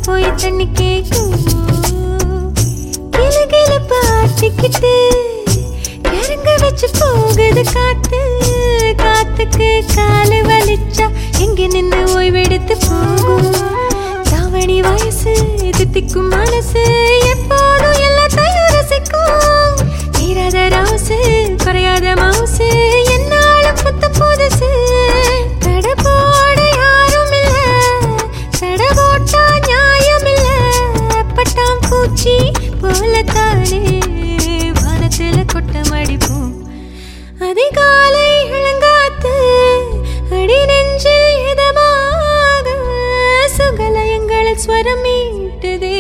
போய் தண்ணி கேக்கும் கிளு கிளு பாட்டிக்கிட்டு இறங்க வச்சு போகுது காத்து காத்துக்கு காலு வலிச்சா எங்க நின்னு ஓய்வெடுத்து போகும் தாவணி வயசு தித்திக்கும் மனசு எப்போதும் எல்லாத்தையும் ரசிக்கும் தீராத ராசு குறையாத மவுசு என்னாலும் புத்த புதுசு தட போட யாரும் இல்ல தட போட்டா நியாயம் இல்ல பட்டாம் பூச்சி போலத்தானே வானத்துல கொட்டம் அடிப்போம் அதிகாலை இளங்காத்து அடி நெஞ்சில் இதமாக சுகலயங்களில் ஸ்வரம் மீட்டுதே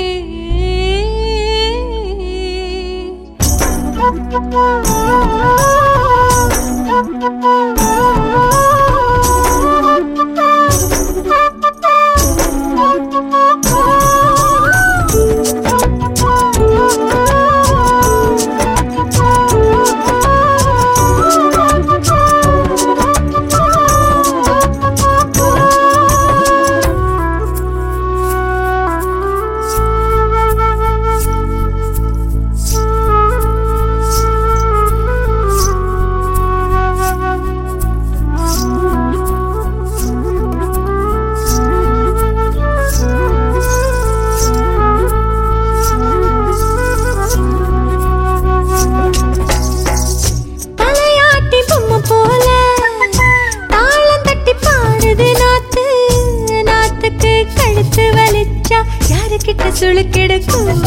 தலையாட்டி பொம்மை போல தாளம் தட்டி பாடுது நாத்து நாத்துக்கு கழுத்து வலிச்சா யாருக்கிட்ட சுளுக்கெடுக்கும்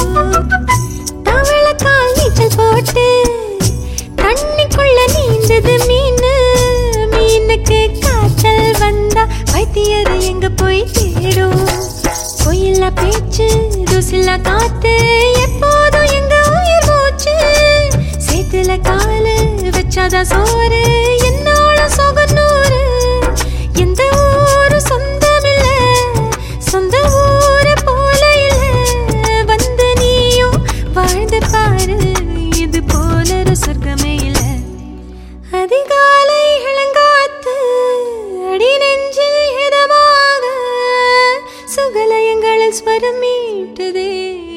தவள கால் நீச்சல் போட்டு தண்ணிக்குள்ள நீந்தது மீன் மீனுக்கு காய்ச்சல் வந்தா வைத்தியர் எங்க போய் தேடும் பொய்யில்லா பேச்சு தூசில்லா காத்து எப்போதும் எங்க உயிர் மூச்சு சேத்துல காலு வச்சாதான் சோறு என்னோட சொகநூறு எந்த ஊரு சொந்தமில்ல சொந்த ஊரு போல இல்ல வந்து நீயும் வாழ்ந்து பாரு இது போல ஒரு சொர்க்கமே இல்ல அதிகாலை இளங்காத்து அடி நெஞ்சில் இதமாக சுகலயங்களில் ஸ்வரம் மீட்டுதே